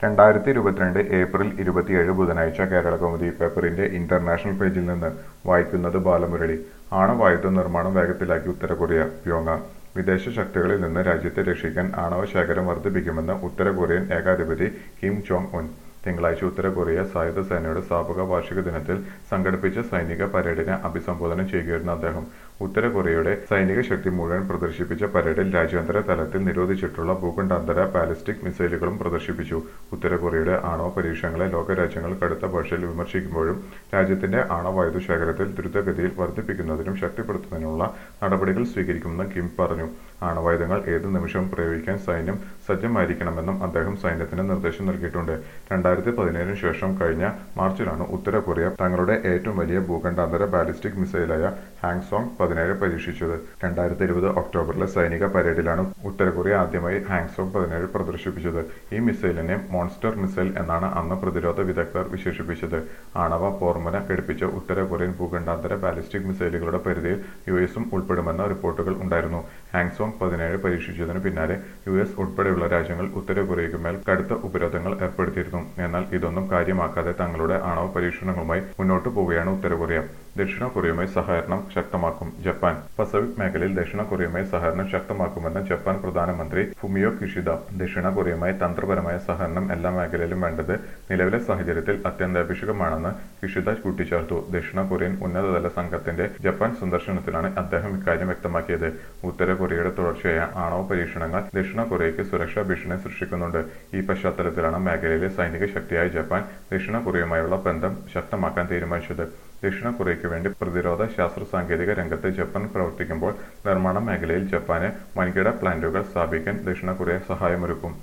രണ്ടായിരത്തി ഇരുപത്തിരണ്ട് ഏപ്രിൽ ഇരുപത്തിയേഴ് ബുധനാഴ്ച കേരള കൗമുദി പേപ്പറിന്റെ ഇന്റർനാഷണൽ പേജിൽ നിന്ന് വായിക്കുന്നത് ബാലമുരളി ആണവായുധ നിർമ്മാണം വേഗത്തിലാക്കി ഉത്തര കൊറിയ പ്യോങ്ങാങ് വിദേശ ശക്തികളിൽ നിന്ന് രാജ്യത്തെ രക്ഷിക്കാൻ ആണവ ശേഖരം വർദ്ധിപ്പിക്കുമെന്ന് ഉത്തര കൊറിയൻ ഏകാധിപതി കിം ജോങ് ഉൻ തിങ്കളാഴ്ച ഉത്തര കൊറിയ സായുധ സേനയുടെ സ്ഥാപക വാർഷിക ദിനത്തിൽ സംഘടിപ്പിച്ച സൈനിക പരേഡിനെ അഭിസംബോധന ചെയ്യുകയായിരുന്നു അദ്ദേഹം ഉത്തര കൊറിയയുടെ സൈനിക ശക്തി മുഴുവൻ പ്രദർശിപ്പിച്ച പരേഡിൽ രാജ്യാന്തര തലത്തിൽ നിരോധിച്ചിട്ടുള്ള ഭൂഖണ്ഡാന്തര ബാലിസ്റ്റിക് മിസൈലുകളും പ്രദർശിപ്പിച്ചു ഉത്തര കൊറിയയുടെ ആണവ പരീക്ഷണങ്ങളെ ലോകരാജ്യങ്ങൾ കടുത്ത ഭാഷയിൽ വിമർശിക്കുമ്പോഴും രാജ്യത്തിന്റെ ആണവായുധ ശേഖരത്തിൽ ദ്രുതഗതിയിൽ വർദ്ധിപ്പിക്കുന്നതിനും ശക്തിപ്പെടുത്തുന്നതിനുള്ള നടപടികൾ സ്വീകരിക്കുമെന്ന് കിം പറഞ്ഞു ആണവായുധങ്ങൾ ഏതു നിമിഷവും പ്രയോഗിക്കാൻ സൈന്യം സജ്ജമായിരിക്കണമെന്നും അദ്ദേഹം സൈന്യത്തിന് നിർദ്ദേശം നൽകിയിട്ടുണ്ട് രണ്ടായിരത്തി പതിനേഴിന് ശേഷം കഴിഞ്ഞ മാർച്ചിലാണ് ഉത്തര കൊറിയ തങ്ങളുടെ ഏറ്റവും വലിയ ഭൂഖണ്ഡാന്തര ബാലിസ്റ്റിക് മിസൈലായ ഹാങ്സോങ് പതിനേഴ് പരീക്ഷിച്ചത് രണ്ടായിരത്തി ഇരുപത് ഒക്ടോബറിലെ സൈനിക പരേഡിലാണ് ഉത്തര കൊറിയ ആദ്യമായി ഹാങ്സോങ് പതിനേഴ് പ്രദർശിപ്പിച്ചത് ഈ മിസൈലിനെ മോൺസ്റ്റർ മിസൈൽ എന്നാണ് അന്ന് പ്രതിരോധ വിദഗ്ധർ വിശേഷിപ്പിച്ചത് ആണവ പോർമുന ഘടിപ്പിച്ച ഉത്തര കൊറിയൻ ഭൂഖണ്ഡാന്തര ബാലിസ്റ്റിക് മിസൈലുകളുടെ പരിധിയിൽ യു എസും ഉൾപ്പെടുമെന്ന റിപ്പോർട്ടുകൾ ഉണ്ടായിരുന്നു ഹാങ്സോങ് പതിനേഴ് പരീക്ഷിച്ചതിന് പിന്നാലെ യു എസ് ഉൾപ്പെടെയുള്ള രാജ്യങ്ങൾ ഉത്തര കൊറിയയ്ക്ക് മേൽ കടുത്ത ഉപരോധങ്ങൾ ഏർപ്പെടുത്തിയിരുന്നു എന്നാൽ ഇതൊന്നും കാര്യമാക്കാതെ തങ്ങളുടെ ആണവ പരീക്ഷണങ്ങളുമായി മുന്നോട്ടു പോവുകയാണ് ഉത്തര കൊറിയ ദക്ഷിണ കൊറിയയുമായി സഹകരണം ശക്തമാക്കും ജപ്പാൻ പസഫിക് മേഖലയിൽ ദക്ഷിണ കൊറിയയുമായി സഹകരണം ശക്തമാക്കുമെന്ന് ജപ്പാൻ പ്രധാനമന്ത്രി ഫുമിയോ കിഷിദ ദക്ഷിണ കൊറിയയുമായി തന്ത്രപരമായ സഹകരണം എല്ലാ മേഖലയിലും വേണ്ടത് നിലവിലെ സാഹചര്യത്തിൽ അത്യന്താപേക്ഷിതമാണെന്ന് കിഷിദ കൂട്ടിച്ചേർത്തു ദക്ഷിണ കൊറിയൻ ഉന്നതതല സംഘത്തിന്റെ ജപ്പാൻ സന്ദർശനത്തിലാണ് അദ്ദേഹം ഇക്കാര്യം വ്യക്തമാക്കിയത് ഉത്തര കൊറിയയുടെ തുടർച്ചയായ ആണവ പരീക്ഷണങ്ങൾ ദക്ഷിണ കൊറിയയ്ക്ക് സുരക്ഷാ ഭീഷണി സൃഷ്ടിക്കുന്നുണ്ട് ഈ പശ്ചാത്തലത്തിലാണ് മേഖലയിലെ സൈനിക ശക്തിയായ ജപ്പാൻ ദക്ഷിണ കൊറിയയുമായുള്ള ബന്ധം ശക്തമാക്കാൻ തീരുമാനിച്ചത് ദക്ഷിണ കൊറിയയ്ക്ക് വേണ്ടി പ്രതിരോധ ശാസ്ത്ര സാങ്കേതിക രംഗത്ത് ജപ്പാൻ പ്രവർത്തിക്കുമ്പോൾ നിർമ്മാണ മേഖലയിൽ ജപ്പാന് വൻകിട പ്ലാന്റുകൾ സ്ഥാപിക്കാൻ ദക്ഷിണ കൊറിയ സഹായമൊരുക്കും